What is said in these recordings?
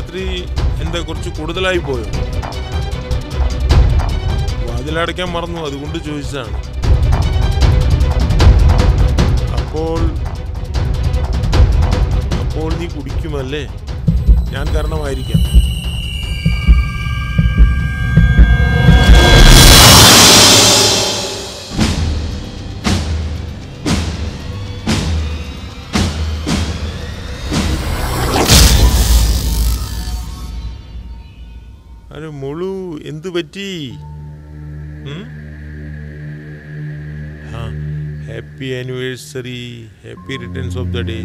രാത്രി എന്താ കുറച്ച് കൂടുതലായി പോയോ വാതിലടയ്ക്കാൻ മറന്നു അതുകൊണ്ട് ചോദിച്ചതാണ് അപ്പോൾ അപ്പോൾ നീ കുടിക്കുമല്ലേ ഞാൻ കാരണമായിരിക്കാം അരെ മുളു എന്ത് പറ്റി ഉം? ആ happy anniversary happy returns of the day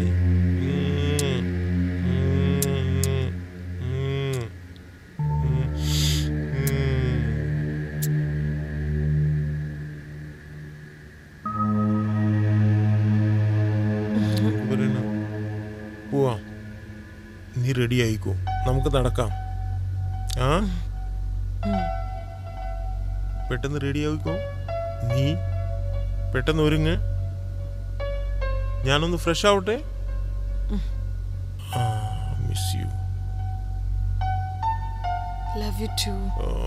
പോവാം നീ റെഡി ആയിക്കോ നമുക്ക് നടക്കാം ആ പെട്ടെന്ന് റെഡി ആയിക്കോ നീ പെട്ടെന്ന് ഒരുങ്ങ് ഞാനൊന്ന് ഫ്രഷ് ആവട്ടെ miss you love you too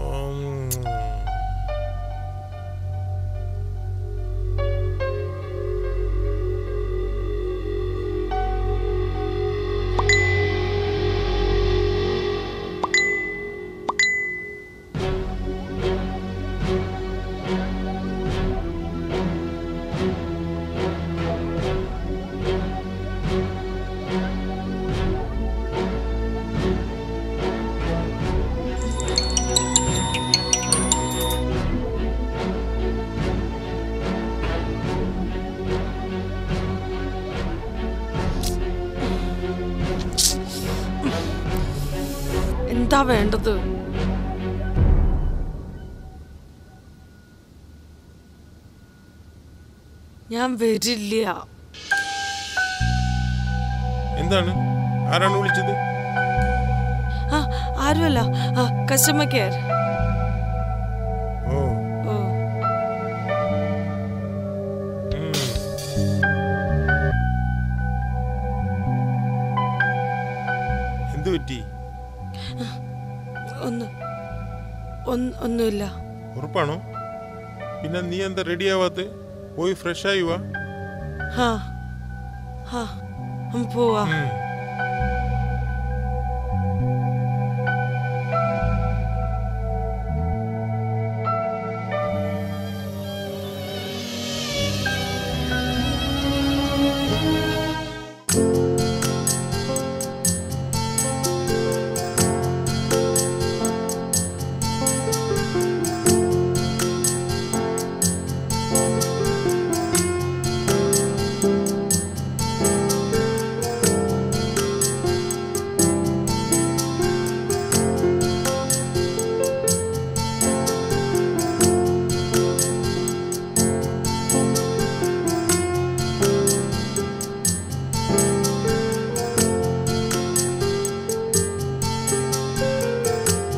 എന്താ വേണ്ടത് ഞാൻ വരില്ല എന്താണ് ആരാണ് വിളിച്ചത് ആ ആരുമല്ല ആ കസ്റ്റമർ കെയർ ഓ ഓ ഉം. എന്ത് പറ്റി ഒന്ന് ഒന്ന് ഒന്നുമില്ല ഉറപ്പാണോ പിന്നെ നീ എന്താ റെഡി ആവാത്ത പോയി ഫ്രഷ് ആയി വാ ഹാ ഹാ പോവാ ഉം.